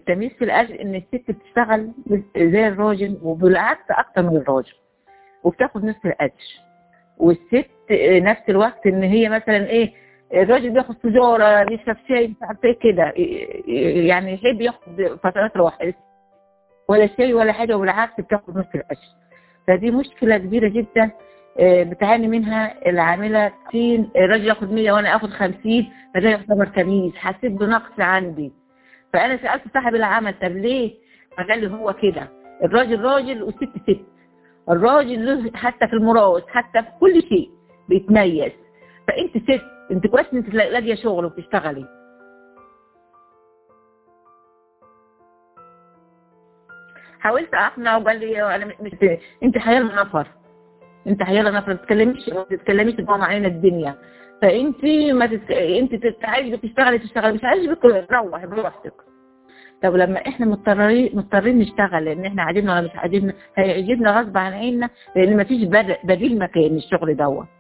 التمييز في الاجر ان الست بتشتغل زي الراجل وبالعكس اكتر من الراجل وبتاخد نصف الاجر والست نفس الوقت ان هي مثلا ايه الراجل بياخد سيجاره بيشرب شاي مش عارفه ايه كده يعني يحب ياخد فترات راحه ولا شاي ولا حاجه وبالعكس بتاخد نصف الاجر فدي مشكله كبيره جدا آه، بتعاني منها العامله كتير الراجل ياخد 100 وانا اخد 50 فده يعتبر تمييز حسيت بنقص عندي فانا سالت صاحب العمل طب ليه؟ فقال لي هو كده الراجل راجل والست ست الراجل له حتى في الميراث حتى في كل شيء بيتميز فانت ست انت كويس انت لاقيه شغل وبتشتغلي حاولت اقنعه وقال لي انا مش انت حيال نفر انت حيال نفر ما تتكلميش ما تتكلميش تقوم علينا الدنيا فانت ما تتك... انت عايزه تشتغلي تشتغلي مش عايزك روح براحتك طب لما احنا مضطرين مضطرين نشتغل لان احنا عاجبنا ولا مش عاجبنا هيعجبنا غصب عن عيننا لان ما فيش بديل مكان الشغل دوت